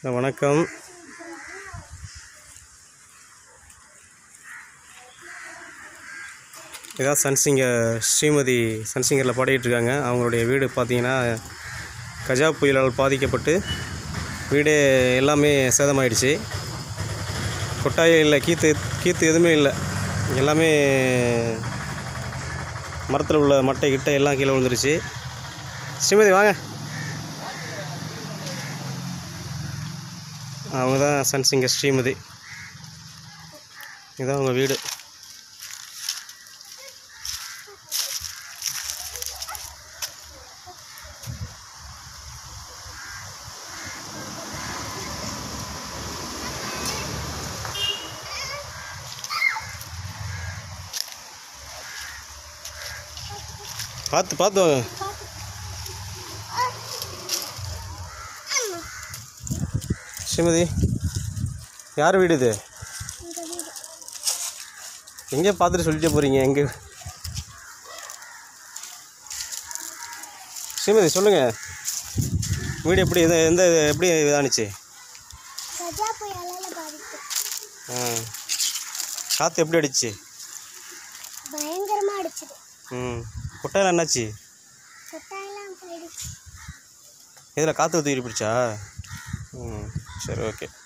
வணக்கம் இதான் சன்சிங்கர் ஸ்ரீமதி சன்சிங்கரில் பாடிட்டு இருக்காங்க அவங்களுடைய வீடு பார்த்தீங்கன்னா கஜா புயலால் பாதிக்கப்பட்டு வீடு எல்லாமே சேதமாயிடுச்சு கொட்டாயம் இல்லை கீத்து கீத்து எதுவுமே இல்லை எல்லாமே மரத்தில் உள்ள மட்டை கிட்ட எல்லாம் கீழே விழுந்துருச்சு ஸ்ரீமதி வாங்க அவங்க தான் சன்சிங்கர் ஸ்ரீமதி இதுதான் அவங்க வீடு பார்த்து பார்த்து வாங்க ஸ்ரீமதி யார் வீடு இது எங்கே பார்த்துட்டு சொல்லிட்டே போகிறீங்க எங்கே ஸ்ரீமதி சொல்லுங்கள் வீடு எப்படி எது எந்த எப்படி இதானுச்சு கஜா புயலால பாதிப்பு ஆ காற்று எப்படி அடிச்சு பயங்கரமா அடிச்சது ம் கொட்டாயில் என்னாச்சு கொட்டாயெல்லாம் போயிடுச்சு இதில் காற்று தூக்கி பிடிச்சா ம் சரி ஓகே